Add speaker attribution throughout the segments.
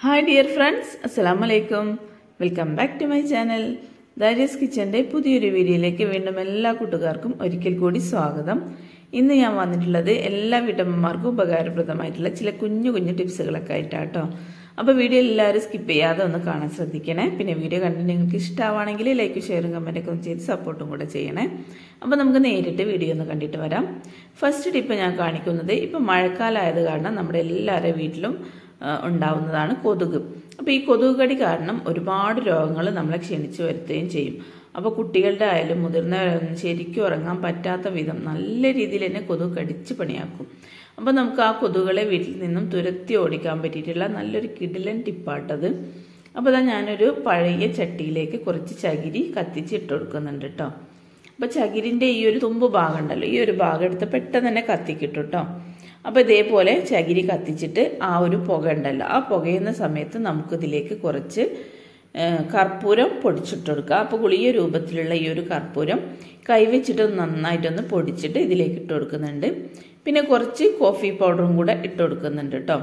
Speaker 1: hi dear friends അസ്സലാം വലൈക്കും welcome back to my channel ദാരിയസ് കിച്ചൻ്റെ പുതിയൊരു വീഡിയോയിലേക്ക് വീണ്ടും എല്ലാ കൂട്ടുകാർക്കും ഒരിക്കൽ കൂടി സ്വാഗതം ഇന്ന് ഞാൻ വന്നിട്ടുള്ളത് എല്ലാ വീട്ടമ്മമാർക്കും ഉപകാരപ്രദമായിട്ടുള്ള ചില കുഞ്ഞു കുഞ്ഞു ടിപ്സുകളൊക്കെ ആയിട്ടാട്ടോ അപ്പോൾ വീഡിയോ എല്ലാവരും സ്കിപ്പ് ചെയ്യാതെ ഒന്ന് കാണാൻ ശ്രദ്ധിക്കണേ പിന്നെ വീഡിയോ കണ്ടിട്ട് നിങ്ങൾക്ക് ഇഷ്ടമാണെങ്കിൽ ലൈക്ക് ഷെയറും കമൻറ്റൊക്കെ ഒന്ന് ചെയ്ത് സപ്പോർട്ടും കൂടെ ചെയ്യണേ അപ്പോൾ നമുക്ക് നേരിട്ട് വീഡിയോ ഒന്ന് കണ്ടിട്ട് വരാം ഫസ്റ്റ് ടിപ്പ് ഞാൻ കാണിക്കുന്നത് ഇപ്പം മഴക്കാലമായത് കാരണം നമ്മുടെ എല്ലാവരുടെ വീട്ടിലും ഉണ്ടാവുന്നതാണ് കൊതുക് അപ്പോൾ ഈ കൊതുക് കടി കാരണം ഒരുപാട് രോഗങ്ങൾ നമ്മളെ ക്ഷണിച്ചു വരുത്തുകയും ചെയ്യും അപ്പോൾ കുട്ടികളുടെ ആയാലും മുതിർന്നവരൊന്നും ശരിക്കും ഉറങ്ങാൻ പറ്റാത്ത വിധം നല്ല രീതിയിൽ തന്നെ കൊതുക് കടിച്ച് പണിയാക്കും അപ്പോൾ നമുക്ക് ആ കൊതുകുകളെ വീട്ടിൽ നിന്നും തുരത്തി ഓടിക്കാൻ പറ്റിയിട്ടുള്ള നല്ലൊരു കിടിലൻ ടിപ്പാട്ടത് അപ്പോൾ അതാ ഞാനൊരു പഴയ ചട്ടിയിലേക്ക് കുറച്ച് ചകിരി കത്തിച്ച് ഇട്ട് കൊടുക്കുന്നുണ്ട് കേട്ടോ അപ്പോൾ ചകിരിൻ്റെ ഈ ഒരു തുമ്പ് ഭാഗം ഉണ്ടല്ലോ ഈ ഒരു ഭാഗം എടുത്ത് പെട്ടെന്ന് തന്നെ കത്തിക്കിട്ടു കേട്ടോ അപ്പോൾ ഇതേപോലെ ചകിരി കത്തിച്ചിട്ട് ആ ഒരു പുക ഉണ്ടല്ലോ ആ പുകയുന്ന സമയത്ത് നമുക്കിതിലേക്ക് കുറച്ച് കർപ്പൂരം പൊടിച്ചിട്ട് കൊടുക്കുക അപ്പോൾ ഗുളിയ രൂപത്തിലുള്ള ഈ ഒരു കർപ്പൂരം കൈവച്ചിട്ട് നന്നായിട്ടൊന്ന് പൊടിച്ചിട്ട് ഇതിലേക്ക് ഇട്ട് കൊടുക്കുന്നുണ്ട് പിന്നെ കുറച്ച് കോഫി പൗഡറും കൂടെ ഇട്ട് കൊടുക്കുന്നുണ്ട് കേട്ടോ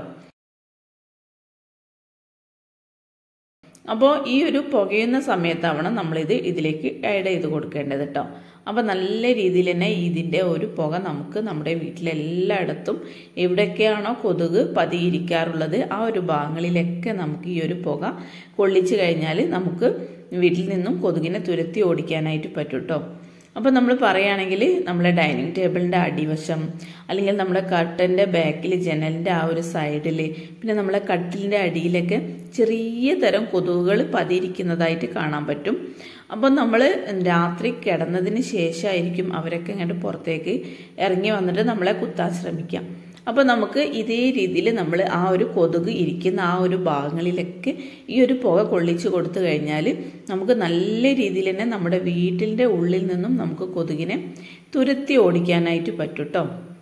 Speaker 1: അപ്പോൾ ഈ ഒരു പുകയുന്ന സമയത്താവണം നമ്മളിത് ഇതിലേക്ക് ആഡ് ചെയ്ത് കൊടുക്കേണ്ടത് കേട്ടോ അപ്പോൾ നല്ല രീതിയിൽ തന്നെ ഇതിൻ്റെ ഒരു പുക നമുക്ക് നമ്മുടെ വീട്ടിലെല്ലായിടത്തും എവിടെയൊക്കെയാണോ കൊതുക് പതിയിരിക്കാറുള്ളത് ആ ഒരു ഭാഗങ്ങളിലൊക്കെ നമുക്ക് ഈ ഒരു പുക കൊള്ളിച്ചു കഴിഞ്ഞാൽ നമുക്ക് വീട്ടിൽ നിന്നും കൊതുകിനെ തുരത്തി ഓടിക്കാനായിട്ട് പറ്റും കേട്ടോ അപ്പോൾ നമ്മൾ പറയുകയാണെങ്കിൽ നമ്മുടെ ഡൈനിങ് ടേബിളിൻ്റെ അടിവശം അല്ലെങ്കിൽ നമ്മുടെ കട്ടൻ്റെ ബാക്കിൽ ജനലിൻ്റെ ആ ഒരു സൈഡിൽ പിന്നെ നമ്മളെ കട്ടിലിൻ്റെ അടിയിലൊക്കെ ചെറിയ തരം കൊതുകുകൾ പതിയിരിക്കുന്നതായിട്ട് കാണാൻ പറ്റും അപ്പോൾ നമ്മൾ രാത്രി കിടന്നതിന് ശേഷമായിരിക്കും അവരൊക്കെ ഇങ്ങോട്ട് പുറത്തേക്ക് ഇറങ്ങി വന്നിട്ട് നമ്മളെ കുത്താൻ ശ്രമിക്കാം അപ്പോൾ നമുക്ക് ഇതേ രീതിയിൽ നമ്മൾ ആ ഒരു കൊതുക് ഇരിക്കുന്ന ആ ഒരു ഭാഗങ്ങളിലൊക്കെ ഈ ഒരു പുക കൊള്ളിച്ച് കൊടുത്തു കഴിഞ്ഞാൽ നമുക്ക് നല്ല രീതിയിൽ തന്നെ നമ്മുടെ വീട്ടിൻ്റെ ഉള്ളിൽ നിന്നും നമുക്ക് കൊതുകിനെ തുരത്തി ഓടിക്കാനായിട്ട് പറ്റും കേട്ടോ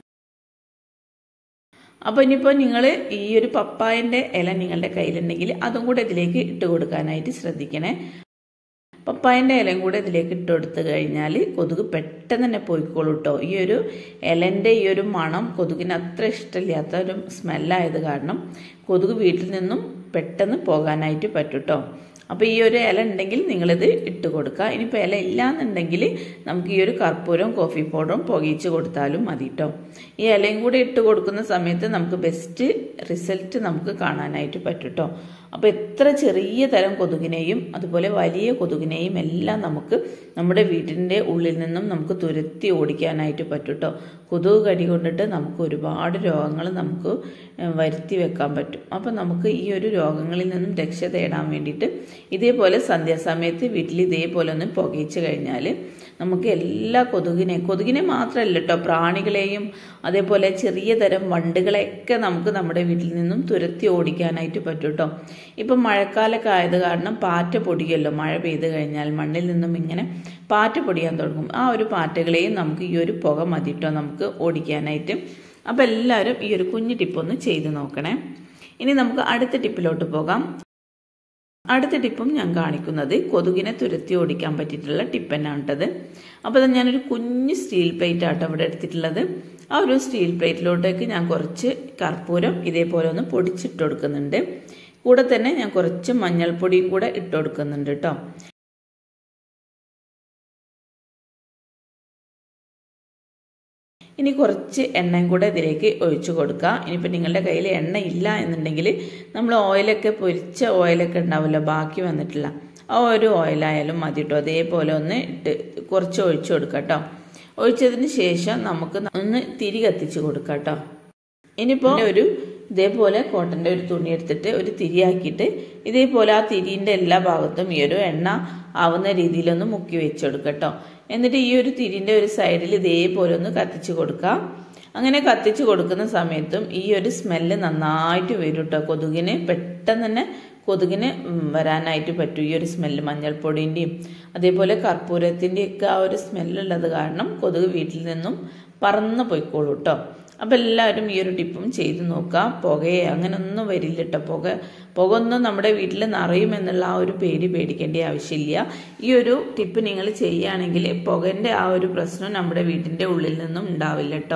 Speaker 1: അപ്പോൾ ഇനിയിപ്പോൾ നിങ്ങൾ ഈ ഒരു പപ്പായൻ്റെ ഇല നിങ്ങളുടെ കയ്യിലുണ്ടെങ്കിൽ അതും കൂടെ ഇതിലേക്ക് ഇട്ട് കൊടുക്കാനായിട്ട് ശ്രദ്ധിക്കണേ പപ്പായൻ്റെ ഇലയും കൂടെ ഇതിലേക്ക് ഇട്ട് കൊടുത്തു കഴിഞ്ഞാൽ കൊതുക് പെട്ടെന്ന് തന്നെ പോയിക്കോളൂ കേട്ടോ ഈ ഒരു ഇലൻ്റെ ഈ ഒരു മണം കൊതുകിന് അത്ര ഇഷ്ടമില്ലാത്ത ഒരു സ്മെല്ലായത് കാരണം കൊതുക് വീട്ടിൽ നിന്നും പെട്ടെന്ന് പോകാനായിട്ട് പറ്റും കേട്ടോ അപ്പോൾ ഈ ഒരു ഇല ഉണ്ടെങ്കിൽ നിങ്ങളിത് ഇട്ട് കൊടുക്കുക ഇനിയിപ്പോൾ ഇല ഇല്ലാന്നുണ്ടെങ്കിൽ നമുക്ക് ഈ ഒരു കർപ്പൂരവും കോഫി പൗഡറും പുകയിച്ച് കൊടുത്താലും മതി കേട്ടോ ഈ ഇലയും കൂടി ഇട്ട് കൊടുക്കുന്ന സമയത്ത് നമുക്ക് ബെസ്റ്റ് റിസൾട്ട് നമുക്ക് കാണാനായിട്ട് പറ്റും കേട്ടോ അപ്പോൾ എത്ര ചെറിയ തരം കൊതുകിനെയും അതുപോലെ വലിയ കൊതുകിനെയും എല്ലാം നമുക്ക് നമ്മുടെ വീട്ടിൻ്റെ ഉള്ളിൽ നിന്നും നമുക്ക് തുരത്തി ഓടിക്കാനായിട്ട് പറ്റും കേട്ടോ കൊതുക് കടി കൊണ്ടിട്ട് നമുക്ക് ഒരുപാട് രോഗങ്ങൾ നമുക്ക് വരുത്തി വെക്കാൻ പറ്റും അപ്പോൾ നമുക്ക് ഈ ഒരു രോഗങ്ങളിൽ നിന്നും രക്ഷ തേടാൻ വേണ്ടിയിട്ട് ഇതേപോലെ സന്ധ്യാസമയത്ത് വീട്ടിൽ ഇതേപോലെ ഒന്ന് പുകയിച്ച് കഴിഞ്ഞാൽ നമുക്ക് എല്ലാ കൊതുകിനെ കൊതുകിനെ മാത്രമല്ല കേട്ടോ പ്രാണികളെയും അതേപോലെ ചെറിയ തരം വണ്ടുകളെയൊക്കെ നമുക്ക് നമ്മുടെ വീട്ടിൽ നിന്നും തുരത്തി ഓടിക്കാനായിട്ട് പറ്റും കേട്ടോ ഇപ്പം മഴക്കാലമൊക്കെ ആയത് കാരണം പാറ്റ പൊടിയല്ലോ മഴ പെയ്ത് കഴിഞ്ഞാൽ മണ്ണിൽ നിന്നും ഇങ്ങനെ പാറ്റ പൊടിയാൻ തുടങ്ങും ആ ഒരു പാറ്റകളെയും നമുക്ക് ഈ ഒരു പുക മതി കേട്ടോ നമുക്ക് ഓടിക്കാനായിട്ട് അപ്പോൾ എല്ലാവരും ഈ ഒരു കുഞ്ഞു ടിപ്പൊന്ന് ചെയ്ത് നോക്കണേ ഇനി നമുക്ക് അടുത്ത ടിപ്പിലോട്ട് പോകാം അടുത്ത ടിപ്പും ഞാൻ കാണിക്കുന്നത് കൊതുകിനെ തുരത്തി ഓടിക്കാൻ പറ്റിയിട്ടുള്ള ടിപ്പ് തന്നെയാണ് കേട്ടത് അപ്പോൾ അത് ഞാനൊരു കുഞ്ഞ് സ്റ്റീൽ പ്ലേറ്റ് ആട്ടോ ഇവിടെ എടുത്തിട്ടുള്ളത് ആ ഒരു സ്റ്റീൽ പ്ലേറ്റിലോട്ടേക്ക് ഞാൻ കുറച്ച് കർപ്പൂരം ഇതേപോലെ ഒന്ന് പൊടിച്ചിട്ട് കൊടുക്കുന്നുണ്ട് കൂടെ തന്നെ ഞാൻ കുറച്ച് മഞ്ഞൾപ്പൊടിയും കൂടെ ഇട്ട് കൊടുക്കുന്നുണ്ട് കേട്ടോ ഇനി കുറച്ച് എണ്ണയും കൂടെ ഇതിലേക്ക് ഒഴിച്ചു കൊടുക്കുക ഇനിയിപ്പോൾ നിങ്ങളുടെ കയ്യിൽ എണ്ണ ഇല്ല എന്നുണ്ടെങ്കിൽ നമ്മൾ ഓയിലൊക്കെ പൊരിച്ച ഓയിലൊക്കെ ഉണ്ടാവില്ല ബാക്കി വന്നിട്ടില്ല ആ ഒരു ഓയിലായാലും മതി കേട്ടോ അതേപോലെ ഒന്ന് ഇട്ട് കുറച്ച് ഒഴിച്ചു കൊടുക്കുക കേട്ടോ ഒഴിച്ചതിന് ശേഷം നമുക്ക് ഒന്ന് തിരി കത്തിച്ച് കൊടുക്കാം കേട്ടോ ഇനിയിപ്പോൾ ഒരു ഇതേപോലെ കോട്ടൻ്റെ ഒരു തുണി എടുത്തിട്ട് ഒരു തിരിയാക്കിയിട്ട് ഇതേപോലെ ആ തിരിൻ്റെ എല്ലാ ഭാഗത്തും ഈ ഒരു എണ്ണ ആവുന്ന രീതിയിലൊന്ന് മുക്കി വെച്ച് കൊടുക്കുക കേട്ടോ എന്നിട്ട് ഈ ഒരു തിരിൻ്റെ ഒരു സൈഡിൽ ഇതേപോലെ ഒന്ന് കത്തിച്ച് കൊടുക്കാം അങ്ങനെ കത്തിച്ച് കൊടുക്കുന്ന സമയത്തും ഈ ഒരു സ്മെല്ല് നന്നായിട്ട് വരും കേട്ടോ കൊതുകിന് പെട്ടെന്ന് തന്നെ കൊതുകിന് വരാനായിട്ട് പറ്റും ഈ ഒരു സ്മെല്ല് മഞ്ഞൾപ്പൊടിൻ്റെയും അതേപോലെ കർപ്പൂരത്തിൻ്റെയും ഒക്കെ ആ ഒരു സ്മെല്ലുള്ളത് കാരണം കൊതുക് വീട്ടിൽ നിന്നും പറന്ന് പോയിക്കോളൂ കേട്ടോ അപ്പോൾ എല്ലാവരും ഈ ഒരു ടിപ്പും ചെയ്ത് നോക്കാം പുകയെ അങ്ങനൊന്നും വരില്ല കേട്ടോ പുക പുക ഒന്നും നമ്മുടെ വീട്ടിൽ നിറയുമെന്നുള്ള ആ ഒരു പേടി പേടിക്കേണ്ട ആവശ്യമില്ല ഈ ഒരു ടിപ്പ് നിങ്ങൾ ചെയ്യുകയാണെങ്കിൽ പുകൻ്റെ ആ ഒരു പ്രശ്നം നമ്മുടെ വീട്ടിൻ്റെ ഉള്ളിൽ നിന്നും ഉണ്ടാവില്ല കേട്ടോ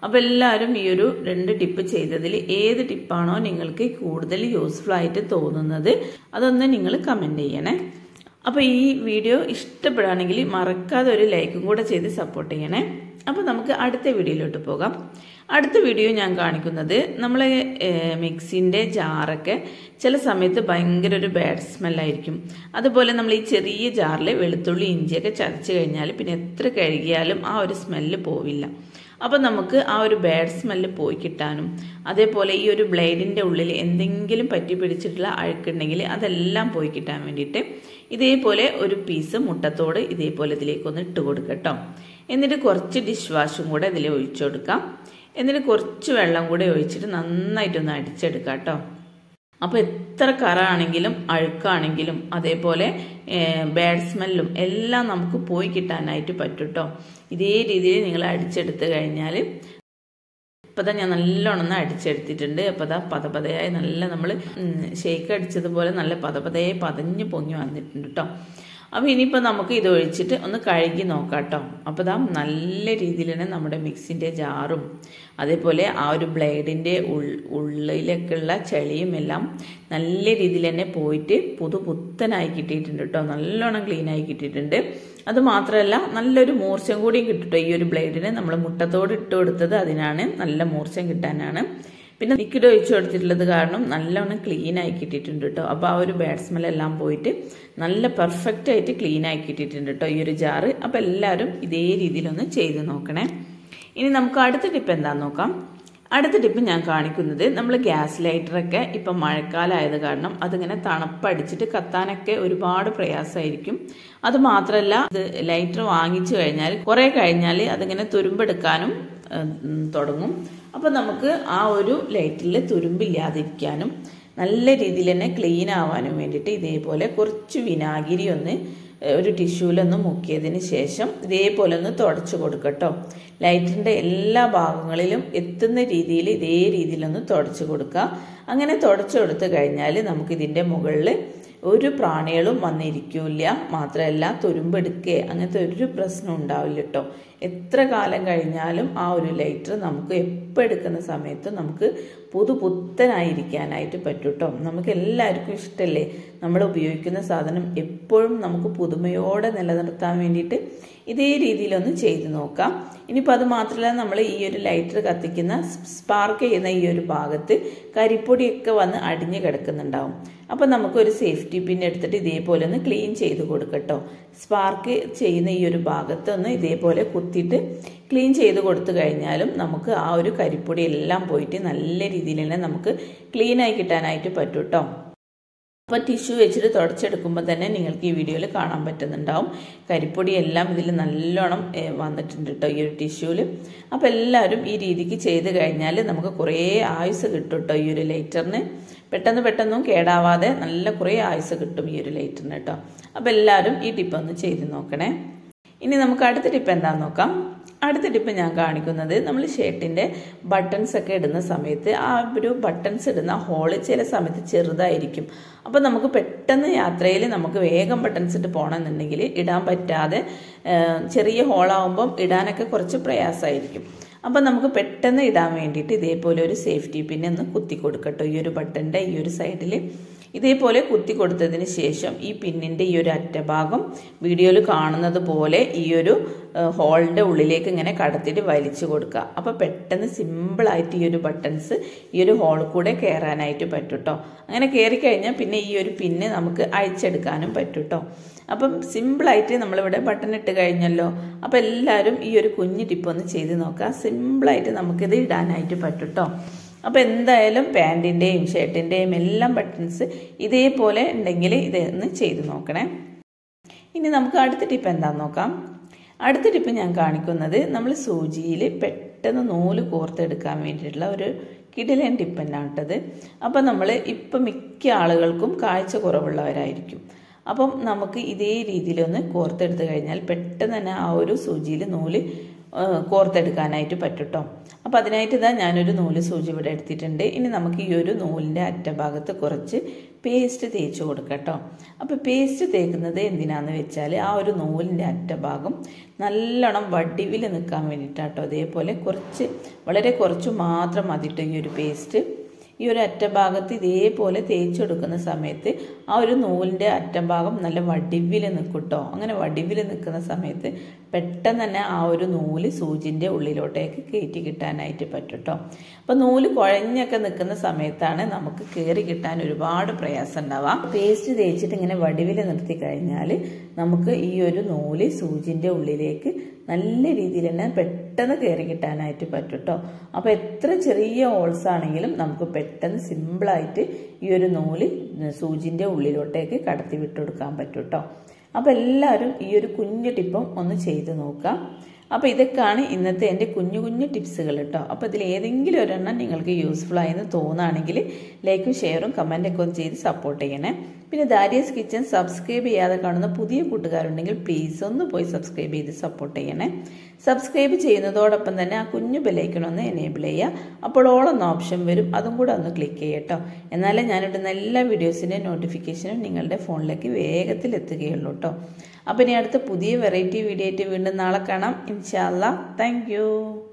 Speaker 1: അപ്പോൾ എല്ലാവരും ഈ ഒരു രണ്ട് ടിപ്പ് ചെയ്തതിൽ ഏത് ടിപ്പാണോ നിങ്ങൾക്ക് കൂടുതൽ യൂസ്ഫുൾ ആയിട്ട് തോന്നുന്നത് അതൊന്ന് നിങ്ങൾ കമൻറ്റ് ചെയ്യണേ അപ്പോൾ ഈ വീഡിയോ ഇഷ്ടപ്പെടുകയാണെങ്കിൽ മറക്കാതെ ഒരു ലൈക്കും കൂടെ ചെയ്ത് സപ്പോർട്ട് ചെയ്യണേ അപ്പോൾ നമുക്ക് അടുത്ത വീഡിയോയിലോട്ട് പോകാം അടുത്ത വീഡിയോ ഞാൻ കാണിക്കുന്നത് നമ്മളെ മിക്സിൻ്റെ ജാറൊക്കെ ചില സമയത്ത് ഭയങ്കര ഒരു ബാഡ് സ്മെല്ലായിരിക്കും അതുപോലെ നമ്മൾ ഈ ചെറിയ ജാറിൽ വെളുത്തുള്ളി ഇഞ്ചിയൊക്കെ ചതച്ച് കഴിഞ്ഞാൽ പിന്നെ എത്ര കഴുകിയാലും ആ ഒരു സ്മെല്ല് പോവില്ല അപ്പോൾ നമുക്ക് ആ ഒരു ബാഡ് സ്മെല്ല് പോയി കിട്ടാനും അതേപോലെ ഈ ഒരു ബ്ലേഡിൻ്റെ ഉള്ളിൽ എന്തെങ്കിലും പറ്റി പിടിച്ചിട്ടുള്ള അഴുക്കുണ്ടെങ്കിൽ അതെല്ലാം പോയി കിട്ടാൻ വേണ്ടിയിട്ട് ഇതേപോലെ ഒരു പീസ് മുട്ടത്തോട് ഇതേപോലെ ഇതിലേക്കൊന്ന് ഇട്ട് കൊടുക്കട്ടോ എന്നിട്ട് കുറച്ച് ഡിഷ് വാഷും കൂടെ ഇതിൽ ഒഴിച്ചു കൊടുക്കാം എന്നിട്ട് കുറച്ച് വെള്ളം കൂടെ ഒഴിച്ചിട്ട് നന്നായിട്ടൊന്ന് അടിച്ചെടുക്കാം കേട്ടോ അപ്പോൾ എത്ര കറാണെങ്കിലും അഴുക്കാണെങ്കിലും അതേപോലെ ബാഡ് സ്മെല്ലും എല്ലാം നമുക്ക് പോയി കിട്ടാനായിട്ട് പറ്റും കേട്ടോ ഇതേ രീതിയിൽ നിങ്ങൾ അടിച്ചെടുത്ത് കഴിഞ്ഞാൽ ഇപ്പം തന്നെ ഞാൻ നല്ലോണം ഒന്ന് അടിച്ചെടുത്തിട്ടുണ്ട് അപ്പോൾ അതാ പതപതയായി നല്ല നമ്മൾ ഷേക്ക് അടിച്ചതുപോലെ നല്ല പതപതയെ പതഞ്ഞ് പൊങ്ങി വന്നിട്ടുണ്ട് കേട്ടോ അപ്പോൾ ഇനിയിപ്പോൾ നമുക്ക് ഇത് ഒഴിച്ചിട്ട് ഒന്ന് കഴുകി നോക്കാം കേട്ടോ അപ്പോൾ ഇതാ നല്ല രീതിയിൽ തന്നെ നമ്മുടെ മിക്സിൻ്റെ ജാറും അതേപോലെ ആ ഒരു ബ്ലേഡിൻ്റെ ഉൾ ഉള്ളിലേക്കുള്ള ചെളിയും എല്ലാം നല്ല രീതിയിൽ തന്നെ പോയിട്ട് പുതു പുത്തനായി കിട്ടിയിട്ടുണ്ട് കേട്ടോ നല്ലോണം ക്ലീനായി കിട്ടിയിട്ടുണ്ട് അത് മാത്രമല്ല നല്ലൊരു മൂർച്ചം കൂടിയും കിട്ടും ഈ ഒരു ബ്ലേഡിന് നമ്മൾ മുട്ടത്തോട് ഇട്ട് കൊടുത്തത് അതിനാണ് നല്ല മൂർച്ചം കിട്ടാനാണ് പിന്നെ ലിക്വിഡ് ഒഴിച്ചു കൊടുത്തിട്ടുള്ളത് കാരണം നല്ലോണം ക്ലീൻ ആയി കിട്ടിയിട്ടുണ്ട് കേട്ടോ അപ്പോൾ ആ ഒരു ബാഡ് സ്മെൽ എല്ലാം പോയിട്ട് നല്ല പെർഫെക്റ്റ് ആയിട്ട് ക്ലീൻ ആയി കിട്ടിയിട്ടുണ്ട് കേട്ടോ ഈ ഒരു ജാറ് അപ്പോൾ എല്ലാവരും ഇതേ രീതിയിലൊന്ന് ചെയ്ത് നോക്കണേ ഇനി നമുക്ക് അടുത്ത ടിപ്പ് എന്താണെന്ന് നോക്കാം അടുത്ത ടിപ്പ് ഞാൻ കാണിക്കുന്നത് നമ്മൾ ഗ്യാസ് ലൈറ്ററൊക്കെ ഇപ്പം മഴക്കാലമായത് കാരണം അതിങ്ങനെ തണുപ്പടിച്ചിട്ട് കത്താനൊക്കെ ഒരുപാട് പ്രയാസമായിരിക്കും അത് മാത്രമല്ല ഇത് ലൈറ്റർ വാങ്ങിച്ചു കഴിഞ്ഞാൽ കുറേ കഴിഞ്ഞാൽ അതിങ്ങനെ തുരുമ്പെടുക്കാനും തുടങ്ങും അപ്പോൾ നമുക്ക് ആ ഒരു ലൈറ്റിൽ തുരുമ്പില്ലാതിരിക്കാനും നല്ല രീതിയിൽ തന്നെ ക്ലീൻ ആവാനും വേണ്ടിയിട്ട് ഇതേപോലെ കുറച്ച് വിനാഗിരി ഒന്ന് ഒരു ടിഷ്യൂലൊന്ന് മുക്കിയതിന് ശേഷം ഇതേപോലെ ഒന്ന് തുടച്ചു കൊടുക്കട്ടോ ലൈറ്റിൻ്റെ എല്ലാ ഭാഗങ്ങളിലും എത്തുന്ന രീതിയിൽ ഇതേ രീതിയിലൊന്ന് തുടച്ചു കൊടുക്കുക അങ്ങനെ തുടച്ചു കൊടുത്തു കഴിഞ്ഞാൽ നമുക്കിതിൻ്റെ മുകളിൽ ഒരു പ്രാണികളും വന്നിരിക്കില്ല മാത്രമല്ല തുരുമ്പെടുക്കുക അങ്ങനത്തെ ഒരു പ്രശ്നം ഉണ്ടാവില്ല കേട്ടോ എത്ര കാലം കഴിഞ്ഞാലും ആ ഒരു ലൈറ്റർ നമുക്ക് എപ്പോൾ എടുക്കുന്ന സമയത്ത് നമുക്ക് പുതു പുത്തനായിരിക്കാനായിട്ട് പറ്റും കേട്ടോ നമുക്ക് എല്ലാവർക്കും ഇഷ്ടമല്ലേ നമ്മൾ ഉപയോഗിക്കുന്ന സാധനം എപ്പോഴും നമുക്ക് പുതുമയോടെ നിലനിർത്താൻ വേണ്ടിയിട്ട് ഇതേ രീതിയിലൊന്ന് ചെയ്ത് നോക്കാം ഇനിയിപ്പോൾ അത് മാത്രമല്ല നമ്മൾ ഈ ഒരു ലൈറ്റർ കത്തിക്കുന്ന സ്പാർക്ക് ചെയ്യുന്ന ഈ ഒരു ഭാഗത്ത് കരിപ്പൊടിയൊക്കെ വന്ന് അടിഞ്ഞു കിടക്കുന്നുണ്ടാവും അപ്പോൾ നമുക്കൊരു സേഫ്റ്റി പിൻ എടുത്തിട്ട് ഇതേപോലെ ഒന്ന് ക്ലീൻ ചെയ്ത് കൊടുക്കട്ടോ സ്പാർക്ക് ചെയ്യുന്ന ഈ ഒരു ഭാഗത്ത് ഒന്ന് ഇതേപോലെ കുത്തിയിട്ട് ക്ലീൻ ചെയ്ത് കൊടുത്തു കഴിഞ്ഞാലും നമുക്ക് ആ ഒരു കരിപ്പൊടി എല്ലാം പോയിട്ട് നല്ല രീതിയിൽ തന്നെ നമുക്ക് ക്ലീൻ ആയി കിട്ടാനായിട്ട് പറ്റും കേട്ടോ അപ്പോൾ ടിഷ്യൂ വെച്ചിട്ട് തുടച്ചെടുക്കുമ്പോൾ തന്നെ നിങ്ങൾക്ക് ഈ വീഡിയോയിൽ കാണാൻ പറ്റുന്നുണ്ടാവും കരിപ്പൊടി എല്ലാം ഇതിൽ നല്ലോണം വന്നിട്ടുണ്ട് കേട്ടോ ഈ ഒരു ടിഷ്യൂവിൽ അപ്പോൾ എല്ലാവരും ഈ രീതിക്ക് ചെയ്ത് കഴിഞ്ഞാൽ നമുക്ക് കുറേ ആയുസ് കിട്ടും കേട്ടോ ഈ ഒരു ലൈറ്ററിന് പെട്ടെന്ന് പെട്ടെന്നും കേടാവാതെ നല്ല കുറേ ആയുസ് കിട്ടും ഈ ഒരു ലൈറ്ററിന് കേട്ടോ അപ്പോൾ എല്ലാവരും ഈ ടിപ്പ് ഒന്ന് ചെയ്ത് നോക്കണേ ഇനി നമുക്ക് അടുത്ത ടിപ്പ് എന്താണെന്ന് നോക്കാം അടുത്ത ടിപ്പ് ഞാൻ കാണിക്കുന്നത് നമ്മൾ ഷർട്ടിൻ്റെ ബട്ടൺസ് ഒക്കെ ഇടുന്ന സമയത്ത് ആ ഒരു ബട്ടൺസ് ഇടുന്ന ഹോള് ചില സമയത്ത് ചെറുതായിരിക്കും അപ്പോൾ നമുക്ക് പെട്ടെന്ന് യാത്രയിൽ നമുക്ക് വേഗം ബട്ടൺസ് ഇട്ട് പോകണമെന്നുണ്ടെങ്കിൽ ഇടാൻ പറ്റാതെ ചെറിയ ഹോളാവുമ്പം ഇടാനൊക്കെ കുറച്ച് പ്രയാസമായിരിക്കും അപ്പം നമുക്ക് പെട്ടെന്ന് ഇടാൻ വേണ്ടിയിട്ട് ഇതേപോലെ ഒരു സേഫ്റ്റി പിന്നെ ഒന്ന് കുത്തി കൊടുക്കട്ടോ ഈ ഒരു ബട്ടൻ്റെ ഈ ഒരു സൈഡിൽ ഇതേപോലെ കുത്തി കൊടുത്തതിന് ശേഷം ഈ പിന്നിൻ്റെ ഈ ഒരു അറ്റഭാഗം വീഡിയോയിൽ കാണുന്നത് പോലെ ഈ ഒരു ഹോളിൻ്റെ ഉള്ളിലേക്ക് ഇങ്ങനെ കടത്തിയിട്ട് വലിച്ചു കൊടുക്കുക അപ്പോൾ പെട്ടെന്ന് സിമ്പിളായിട്ട് ഈ ഒരു ബട്ടൺസ് ഈ ഒരു ഹോൾ കൂടെ കയറാനായിട്ട് പറ്റും കേട്ടോ അങ്ങനെ കയറി കഴിഞ്ഞാൽ പിന്നെ ഈ ഒരു പിന്ന് നമുക്ക് അഴിച്ചെടുക്കാനും പറ്റും കേട്ടോ അപ്പം സിമ്പിളായിട്ട് നമ്മളിവിടെ ബട്ടൺ ഇട്ട് കഴിഞ്ഞല്ലോ അപ്പോൾ എല്ലാവരും ഈ ഒരു കുഞ്ഞു ടിപ്പ് ഒന്ന് ചെയ്ത് നോക്കുക സിമ്പിളായിട്ട് നമുക്കിത് ഇടാനായിട്ട് പറ്റും കേട്ടോ അപ്പോൾ എന്തായാലും പാൻറ്റിൻ്റെയും ഷർട്ടിൻ്റെയും എല്ലാം ബട്ടൺസ് ഇതേപോലെ ഉണ്ടെങ്കിൽ ഇതൊന്ന് ചെയ്ത് നോക്കണേ ഇനി നമുക്ക് അടുത്ത ടിപ്പ് എന്താണെന്ന് നോക്കാം അടുത്ത ടിപ്പ് ഞാൻ കാണിക്കുന്നത് നമ്മൾ സൂചിയിൽ പെട്ടെന്ന് നൂല് കോർത്തെടുക്കാൻ വേണ്ടിയിട്ടുള്ള ഒരു കിടിലൻ ടിപ്പ് തന്നെയാണ് കേട്ടത് അപ്പം നമ്മൾ ഇപ്പം മിക്ക ആളുകൾക്കും കാഴ്ച കുറവുള്ളവരായിരിക്കും അപ്പം നമുക്ക് ഇതേ രീതിയിലൊന്ന് കോർത്തെടുത്ത് കഴിഞ്ഞാൽ പെട്ടെന്ന് തന്നെ ആ ഒരു സൂചിയിൽ നൂല് കോർത്തെടുക്കാനായിട്ട് പറ്റും കേട്ടോ അപ്പോൾ അതിനായിട്ട് ഇതാ ഞാനൊരു നൂല് സൂചി ഇവിടെ എടുത്തിട്ടുണ്ട് ഇനി നമുക്ക് ഈ ഒരു നൂലിൻ്റെ അറ്റഭാഗത്ത് കുറച്ച് പേസ്റ്റ് തേച്ച് കൊടുക്കാം കേട്ടോ അപ്പോൾ പേസ്റ്റ് തേക്കുന്നത് എന്തിനാന്ന് വെച്ചാൽ ആ ഒരു നൂലിൻ്റെ അറ്റഭാഗം നല്ലോണം വടിവിൽ നിൽക്കാൻ വേണ്ടിയിട്ടാട്ടോ അതേപോലെ കുറച്ച് വളരെ കുറച്ച് മാത്രം മതിട്ടോ ഈ ഒരു പേസ്റ്റ് ഈ ഒരു അറ്റഭാഗത്ത് ഇതേപോലെ തേച്ചെടുക്കുന്ന സമയത്ത് ആ ഒരു നൂലിൻ്റെ അറ്റഭാഗം നല്ല വടിവിൽ നിൽക്കും കേട്ടോ അങ്ങനെ വടിവിൽ നിൽക്കുന്ന സമയത്ത് പെട്ടെന്ന് തന്നെ ആ ഒരു നൂല് സൂചിൻ്റെ ഉള്ളിലോട്ടേക്ക് കയറ്റി കിട്ടാനായിട്ട് പറ്റും കേട്ടോ അപ്പോൾ നൂല് കുഴഞ്ഞൊക്കെ നിൽക്കുന്ന സമയത്താണ് നമുക്ക് കയറി കിട്ടാൻ ഒരുപാട് പ്രയാസം ഉണ്ടാവാം പേസ്റ്റ് തേച്ചിട്ട് ഇങ്ങനെ വടിവിൽ നിർത്തി കഴിഞ്ഞാൽ നമുക്ക് ഈ ഒരു നൂല് സൂചിൻ്റെ ഉള്ളിലേക്ക് നല്ല രീതിയിൽ തന്നെ പെട്ടെന്ന് കയറി കിട്ടാനായിട്ട് പറ്റും കേട്ടോ അപ്പോൾ എത്ര ചെറിയ ഹോൾസ് ആണെങ്കിലും നമുക്ക് പെട്ടെന്ന് സിമ്പിളായിട്ട് ഈ ഒരു നൂല് സൂചിൻ്റെ ഉള്ളിലോട്ടേക്ക് കടത്തി വിട്ടുകൊടുക്കാൻ പറ്റും കേട്ടോ അപ്പോൾ എല്ലാവരും ഈ ഒരു കുഞ്ഞു ടിപ്പും ഒന്ന് ചെയ്ത് നോക്കാം അപ്പോൾ ഇതൊക്കെയാണ് ഇന്നത്തെ എൻ്റെ കുഞ്ഞു കുഞ്ഞു ടിപ്സുകൾ കേട്ടോ അപ്പോൾ ഇതിൽ ഏതെങ്കിലും ഒരെണ്ണം നിങ്ങൾക്ക് യൂസ്ഫുൾ ആയെന്ന് തോന്നുകയാണെങ്കിൽ ലൈക്കും ഷെയറും കമൻറ്റൊക്കെ ഒന്ന് ചെയ്ത് സപ്പോർട്ട് ചെയ്യണേ പിന്നെ ദാരിയസ് കിച്ചൻ സബ്സ്ക്രൈബ് ചെയ്യാതെ കാണുന്ന പുതിയ കൂട്ടുകാരുണ്ടെങ്കിൽ പ്ലീസ് ഒന്ന് പോയി സബ്സ്ക്രൈബ് ചെയ്ത് സപ്പോർട്ട് ചെയ്യണേ സബ്സ്ക്രൈബ് ചെയ്യുന്നതോടൊപ്പം തന്നെ ആ കുഞ്ഞു ബെലൈക്കൺ ഒന്ന് എനേബിൾ ചെയ്യുക അപ്പോൾ ഓളെന്ന ഓപ്ഷൻ വരും അതും കൂടെ ഒന്ന് ക്ലിക്ക് ചെയ്യട്ടോ എന്നാലേ ഞാനിടുന്ന എല്ലാ വീഡിയോസിൻ്റെ നോട്ടിഫിക്കേഷനും നിങ്ങളുടെ ഫോണിലേക്ക് വേഗത്തിൽ എത്തുകയുള്ളൂ കേട്ടോ അപ്പോൾ ഇനി അടുത്ത പുതിയ വെറൈറ്റി വീഡിയോ ആയിട്ട് വീണ്ടും നാളെ കാണാം ഇൻഷാല്ല താങ്ക്